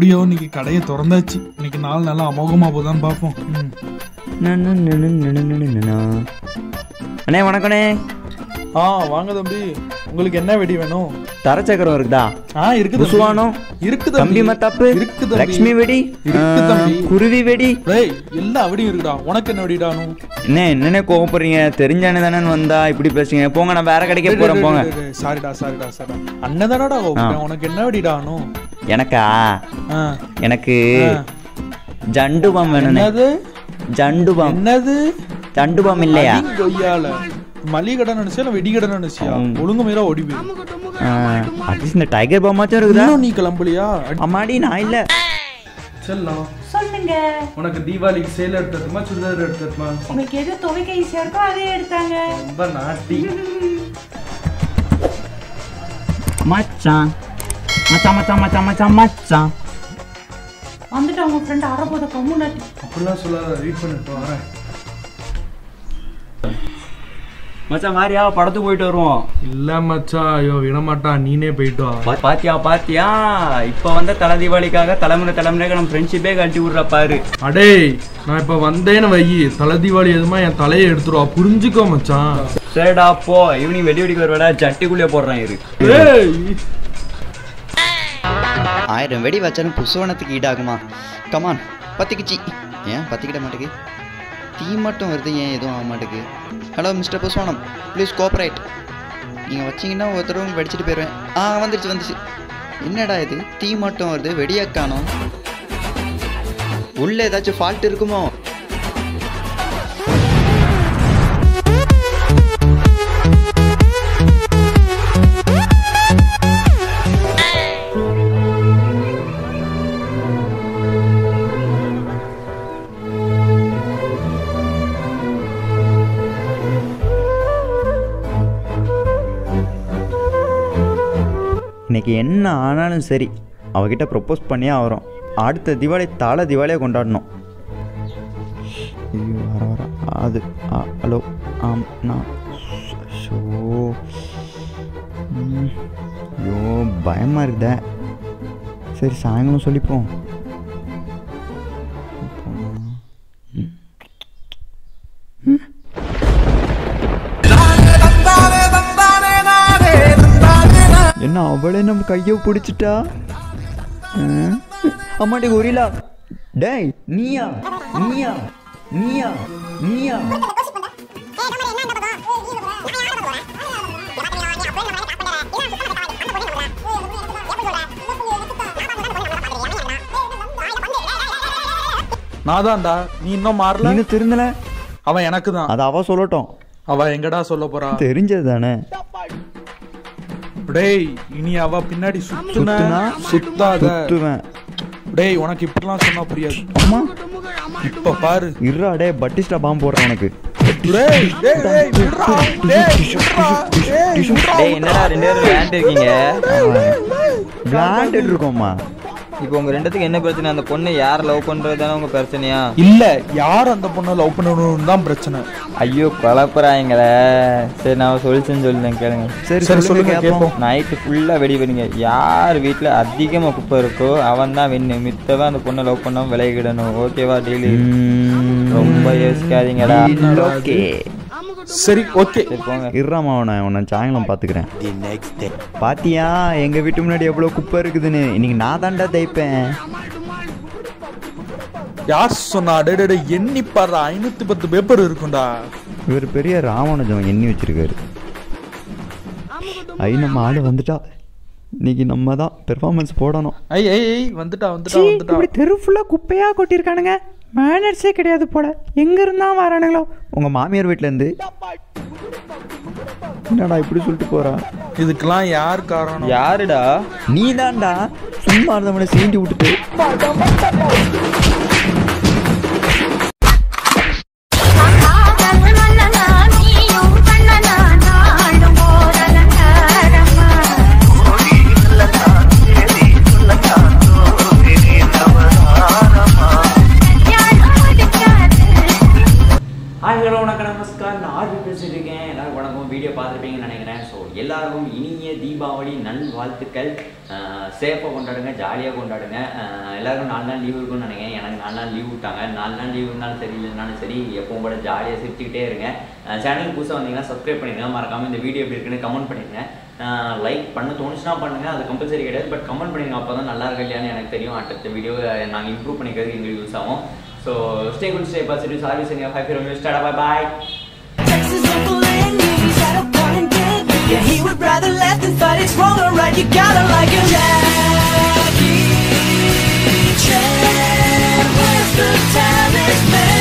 எப்படியோ இன்னைக்கு கடையை திறந்தாச்சு இன்னைக்கு நாள் நல்லா அமோகமா போதான்னு பார்ப்போம் ம். அண்ணே வணக்கண்ணே ஆ வாங்க தம்பி உங்களுக்கு என்ன வெடி வேணும் தரச்சக்கரம் இருக்குதா ஆ இருக்கு தம்பி. புசுவானம் இருக்கு கம்பி தம்பி மத்தாப்பு இருக்கு தம்பி. லக்ஷ்மி வெடி இருக்கு ஆ, தம்பி. குருவி வெடி டேய் எல்லா வெடியும் இருக்குடா உனக்கு என்ன வெடிடானும் என்ன என்னண்ணே கோவப்படுறீங்க தெரிஞ்சானே தானே வந்தா இப்படி பேசுங்க போங்க நான் வேற கடைக்கே போறேன் போங்க சாரிடா சாரிடா சாரிடா அண்ணதானடா கூப்பிட்டேன் உனக்கு என்ன வெடிடானும் எனக்கா ஆ. எனக்கு ஆ. ஜண்டுபம் வேணுண்ணே என்னது ஜண்டுபம் என்னது ஜண்டுபம் இல்லையா அடிங் கொய்யால மளிகை கடை நினைச்சியா இல்ல வெடி கடை நினைச்சியா ம். ஒழுங்கு மீறா ஓடி போயிரு அட்லீஸ்ட் இந்த டைகர் பாமாச்சும் இருக்குதா இன்னும் நீ கிளம்பலையா அம்மாடி நான் இல்ல செல்லம் சொல்லுங்க உனக்கு தீபாவளிக்கு சேல் எடுத்துமா சுடிதார் எடுத்துமா உங்களுக்கு எது துவைக்க ஈஸியா இருக்கோ அதே எடுத்தாங்க ரொம்ப நாட்டி மச்சான் மச்சான் மச்சான் மச்சான் மச்சான் மச்சான் வந்துட்டு அவங்க ஃப்ரெண்ட் ஆட போத கம்மு நட்டு அப்படிலாம் சொல்லாத வெயிட் பண்ணிட்டு வரேன் மச்சான் மாதிரியா படத்துக்கு போயிட்டு வருவோம் இல்ல மச்சா ஐயோ விட மாட்டான் நீனே போயிட்டு வா பா- பாத்தியா பாத்தியா இப்ப வந்த தலை தீபாவளிக்காக தலைமுறை தலைமுறைக்கு நம்ம ஃப்ரெண்ட்ஷிப்பே கழட்டி விடுற பாரு அடேய் நான் இப்ப வந்தேன்னு வை தலை தீபாவளி எதுமா என் தலையை எடுத்துருவா புரிஞ்சுக்கோ மச்சான் சரிடா போ ஈவினிங் வெடி வெடிக்க வருவாடா ஜட்டிக்குள்ளே போடுறான் இரு ஏய் ஆயிரம் வெடி வச்சாலும் புசுவனத்துக்கு ஈடாகுமா கமான் பத்திக்குச்சி ஏன் பத்திக்கிட மாட்டேங்கு தீ மட்டும் வருது ஏன் எதுவும் ஆக மாட்டேங்குது ஹலோ மிஸ்டர் புசுவனம் ப்ளீஸ் கோஆப்ரேட் நீங்கள் வச்சீங்கன்னா ஒருத்தரும் வெடிச்சிட்டு போயிடுவேன் ஆ வந்துருச்சு வந்துச்சு என்னடா இது தீ மட்டும் வருது வெடியை காணோம் உள்ள ஏதாச்சும் ஃபால்ட் இருக்குமோ இன்னைக்கு என்ன ஆனாலும் சரி அவகிட்ட ப்ரப்போஸ் பண்ணியே ஆகிறோம் அடுத்த தீபாவளி தலை தீபாவளியை கொண்டாடணும் ஐயோ வர வர அது ஆ, ஹலோ ஆம் நான் ஷோ ம், ஐயோ பயமாக இருக்குதே சரி சாயங்காலம் சொல்லிப்போம் ம். என்ன அவளே நம்ம கையை பிடிச்சிட்டா ஆ? அம்மாடி கொரிலா டேய் நீயா நீயா நீயா நீயா நான் தான்டா நீ இன்னும் மாறல நீனு திருந்தல அவன் எனக்கு தான் அது அவ சொல்லட்டும் அவ எங்கடா சொல்ல போறா தெரிஞ்சது தானே டேய் இனி அவ பின்னாடி சுத்துன சுத்துனா சுத்தாத சுத்துவேன் டேய் உனக்கு இப்படிலாம் சொன்னா புரியாது அம்மா இப்ப பாரு இருடா டே பட்டிஸ்டா பாம்பு போடுறேன் உனக்கு டேய் டேய் டேய் விட்றா. டேய் விட்றா. டேய் விட்றா. டேய் என்னடா ரெண்டு பேரும் விளையாண்டு இருக்கீங்க விளாண்டுட்டு இருக்கோம்மா இப்போ உங்க ரெண்டுத்துக்கு என்ன பிரச்சனை அந்த பொண்ணு யார் லவ் பண்றது தானே உங்க பிரச்சனையா இல்ல யார் அந்த பொண்ணை லவ் பண்ணணும்னு தான் பிரச்சனை ஐயோ குழப்பறாங்களே சரி நான் சொல்லிச்சேன்னு சொல்லுங்க கேளுங்க சரி சரி சொல்லுங்க சொல்லுங்க கேட்போம் கேட்போம் நைட்டு ஃபுல்லாக வெடி வெடிங்க யார் வீட்டில் அதிகமாக குப்பை இருக்கோ அவன் தான் வெண்ணு மித்தவன் அந்த பொண்ணை லவ் பண்ணாம விலகிடணும் ஓகேவா டெய்லி ரொம்ப யோசிக்காதீங்கடா ஓகே சரி ஓகே சரி போங்க இருறாமா அவனை உன்னை சாயங்காலம் பார்த்துக்கிறேன் பாத்தியா எங்க வீட்டு முன்னாடி எவ்வளவு குப்பை இருக்குதுன்னு இன்னைக்கு நான் தாண்டா தைப்பேன் யார் சொன்னா டேய் டேய், டேய் எண்ணி பாரு ஐநூத்தி பத்து பேப்பர் இருக்கும்டா இவர் பெரிய ராமானுஜம் எண்ணி வச்சிருக்காரு ஐ நம்ம ஆளு வந்துட்டா இன்னைக்கு நம்ம தான் பெர்ஃபார்மன்ஸ் போடணும் ஐய் ஐய் ஐய் வந்துட்டா வந்துட்டா வந்துட்டா இப்படி தெரு ஃபுல்லாக குப்பையாக கொட்டியிருக்கானுங்க மேனர்ஸே கிடையாது போல எங்க இருந்தா வரானுங்களோ உங்க மாமியார் வீட்ல இருந்து என்னடா இப்படி சொல்லிட்டு போறா இதுக்கெல்லாம் யார் காரணம் யாருடா நீ தான்டா சும்மா இருந்தவனை சீண்டி விட்டுட்டு ஹாய் ஹலோ வணக்கம் நமஸ்கார் நான் ஆர்வி பேசிட்டு இருக்கேன் எல்லாரும் வணக்கம் வீடியோ பார்த்துருப்பீங்கன்னு நினைக்கிறேன் ஸோ எல்லாருக்கும் இனிய தீபாவளி நல் வாழ்த்துக்கள் சேஃபாக கொண்டாடுங்க ஜாலியாக கொண்டாடுங்க அஹ் எல்லாருக்கும் நாலு நாள் லீவ் இருக்கும்னு நினைக்கிறேன் எனக்கு நாலு நாள் லீவ் விட்டாங்க நாலு நாள் லீவ் இருந்தாலும் சரி இல்லைனாலும் சரி எப்பவும் கூட ஜாலியாக சிரிச்சுக்கிட்டே இருங்க சேனல் புதுசாக வந்தீங்கன்னா சப்ஸ்கிரைப் பண்ணிடுங்க மறக்காமல் இந்த வீடியோ எப்படி இருக்குன்னு கமெண்ட் பண்ணிடுங்க லைக் பண்ண தோணுச்சுன்னா பண்ணுங்க அது கம்பல்சரி கிடையாது பட் கமெண்ட் பண்ணிடுங்க அப்போ தான் நல்லா இருக்கு இல்லையான்னு எனக்கு தெரியும் அடுத்த வீடியோ நாங்கள் இம்ப்ரூவ் பண்ணிக்கிறதுக்கு எங்களுக்கு யூஸ் ஆகும் so stay good stay positive sorry சரி ஃபைவ் ஃபீரோ மியூஸ் bye bye Texas uncle and he's had a point and dead. Yeah, he would rather left than fight. It's wrong or right. You gotta like him. Jackie Chan, where's the talisman?